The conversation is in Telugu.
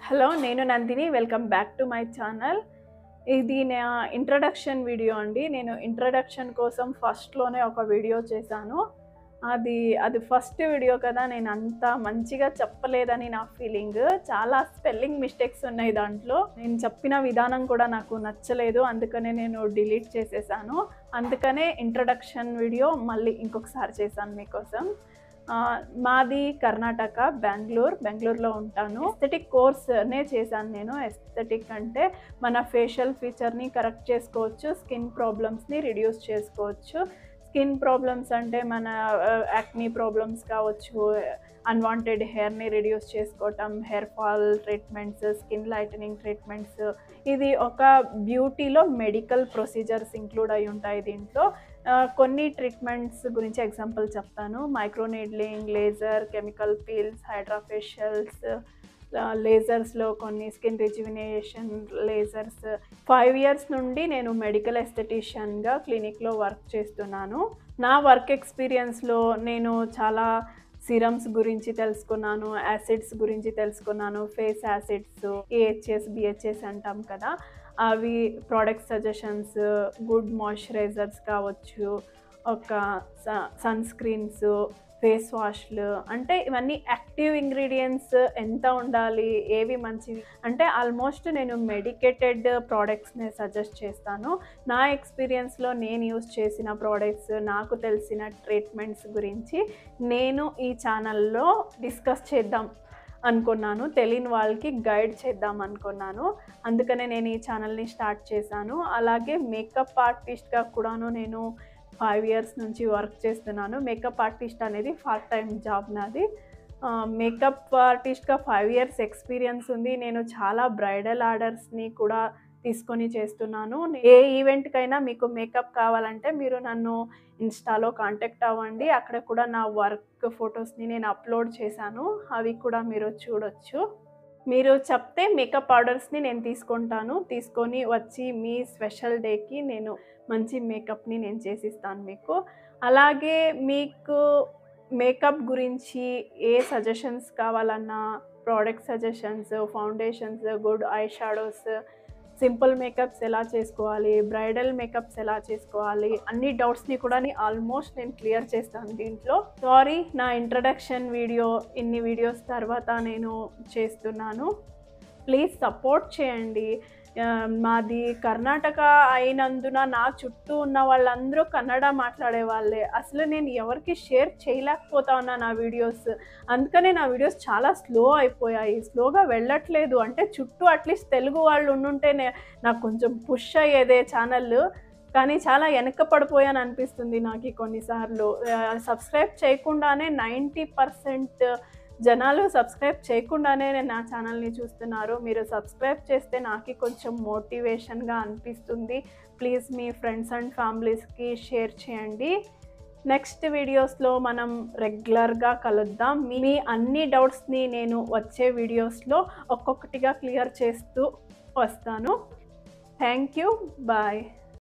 హలో నేను Nandini welcome back to my channel ఇది నా ఇంట్రడక్షన్ వీడియో అండి నేను ఇంట్రడక్షన్ కోసం ఫస్ట్లోనే ఒక వీడియో చేశాను అది అది ఫస్ట్ వీడియో కదా నేను అంత మంచిగా చెప్పలేదని నా ఫీలింగ్ చాలా స్పెల్లింగ్ మిస్టేక్స్ ఉన్నాయి దాంట్లో నేను చెప్పిన విధానం కూడా నాకు నచ్చలేదు అందుకనే నేను డిలీట్ చేసేసాను అందుకనే ఇంట్రడక్షన్ వీడియో మళ్ళీ ఇంకొకసారి చేశాను మీకోసం ఆ, మాది కర్ణాటక బెంగళూరు బెంగళూరులో ఉంటాను ఎస్థెటిక్ కోర్స్నే చేశాను నేను ఎస్థెటిక్ అంటే మన ఫేషియల్ ఫీచర్ని కరెక్ట్ చేసుకోవచ్చు స్కిన్ ప్రాబ్లమ్స్ని రిడ్యూస్ చేసుకోవచ్చు స్కిన్ ప్రాబ్లమ్స్ అంటే మన యాక్నీ ప్రాబ్లమ్స్ కావచ్చు అన్వాంటెడ్ హెయిర్ని రిడ్యూస్ చేసుకోవటం hair fall treatments skin lightening treatments ఇది ఒక బ్యూటీలో మెడికల్ ప్రొసీజర్స్ ఇంక్లూడ్ అయి ఉంటాయి దీంట్లో ఆ, కొన్ని ట్రీట్మెంట్స్ గురించి ఎగ్జాంపుల్ చెప్తాను microneedling laser chemical peels hydrafacials లేజర్స్లో కొన్ని skin rejuvenation lasers five years నుండి నేను మెడికల్ ఎస్థెటిషియన్గా క్లినిక్లో వర్క్ చేస్తున్నాను నా వర్క్ ఎక్స్పీరియన్స్లో నేను చాలా సిరమ్స్ గురించి తెలుసుకున్నాను యాసిడ్స్ గురించి తెలుసుకున్నాను ఫేస్ యాసిడ్స్ ఏహెచ్ఎస్ బిహెచ్ఎస్ అంటాం కదా అవి ప్రోడక్ట్ సజెషన్స్ గుడ్ మాయిశ్చరైజర్స్ కావచ్చు ఒక సన్ స్క్రీన్స్ ఫేస్ వాష్లు అంటే ఇవన్నీ యాక్టివ్ ఇంగ్రీడియంట్స్ ఎంత ఉండాలి ఏవి మంచివి అంటే ఆల్మోస్ట్ నేను మెడికేటెడ్ ప్రోడక్ట్స్ని సజెస్ట్ చేస్తాను నా ఎక్స్పీరియన్స్లో నేను యూస్ చేసిన ప్రోడక్ట్స్ నాకు తెలిసిన ట్రీట్మెంట్స్ గురించి నేను ఈ ఛానల్లో డిస్కస్ చేద్దాం అనుకున్నాను తెలియని వాళ్ళకి గైడ్ చేద్దాం అనుకున్నాను అందుకనే నేను ఈ ఛానల్ని స్టార్ట్ చేశాను అలాగే మేకప్ ఆర్టిస్ట్గా కూడాను నేను ఫైవ్ ఇయర్స్ నుంచి వర్క్ చేస్తున్నాను మేకప్ ఆర్టిస్ట్ అనేది పార్ట్ టైం జాబ్ నాది మేకప్ ఆర్టిస్ట్గా ఫైవ్ ఇయర్స్ ఎక్స్పీరియన్స్ ఉంది నేను చాలా బ్రైడల్ ఆర్డర్స్ని కూడా తీసుకొని చేస్తున్నాను ఏ ఈవెంట్కైనా మీకు మేకప్ కావాలంటే మీరు నన్ను ఇన్స్టాలో కాంటాక్ట్ అవ్వండి అక్కడ కూడా నా వర్క్ ఫొటోస్ని నేను అప్లోడ్ చేశాను అవి కూడా మీరు చూడొచ్చు మీరు చెప్తే మేకప్ ఆర్డర్స్ని నేను తీసుకుంటాను తీసుకొని వచ్చి మీ స్పెషల్ డేకి నేను మంచి మేకప్ని నేను చేసిస్తాను మీకు అలాగే మీకు మేకప్ గురించి ఏ సజెషన్స్ కావాలన్నా product suggestions foundations good eye shadows simple makeups ఎలా చేసుకోవాలి బ్రైడల్ మేకప్స్ ఎలా చేసుకోవాలి అన్ని డౌట్స్ని కూడా ఆల్మోస్ట్ నేను క్లియర్ చేస్తాను దీంట్లో సారీ నా ఇంట్రడక్షన్ వీడియో ఇన్ని వీడియోస్ తర్వాత నేను చేస్తున్నాను ప్లీజ్ సపోర్ట్ చేయండి ఆ, మాది కర్ణాటక అయినందున నా చుట్టూ ఉన్న వాళ్ళందరూ కన్నడ మాట్లాడే వాళ్ళే అసలు నేను ఎవరికి షేర్ చేయలేకపోతా ఉన్నా నా వీడియోస్ అందుకనే నా వీడియోస్ చాలా స్లో అయిపోయాయి స్లోగా వెళ్ళట్లేదు అంటే చుట్టూ అట్లీస్ట్ తెలుగు వాళ్ళు ఉండుంటేనే నాకు కొంచెం పుష్ అయ్యేదే ఛానల్ కానీ చాలా వెనక పడిపోయాను అనిపిస్తుంది నాకు కొన్నిసార్లు సబ్స్క్రైబ్ చేయకుండానే నైంటీ పర్సెంట్ జనాలు సబ్స్క్రైబ్ చేయకుండానే నా ఛానల్ని చూస్తున్నారు మీరు సబ్స్క్రైబ్ చేస్తే నాకు కొంచెం మోటివేషన్గా అనిపిస్తుంది ప్లీజ్ మీ ఫ్రెండ్స్ అండ్ ఫ్యామిలీస్కి షేర్ చేయండి నెక్స్ట్ వీడియోస్లో మనం రెగ్యులర్గా కలుద్దాం మీ అన్ని డౌట్స్ని నేను వచ్చే వీడియోస్లో ఒక్కొక్కటిగా క్లియర్ చేస్తూ వస్తాను థ్యాంక్ యూ బాయ్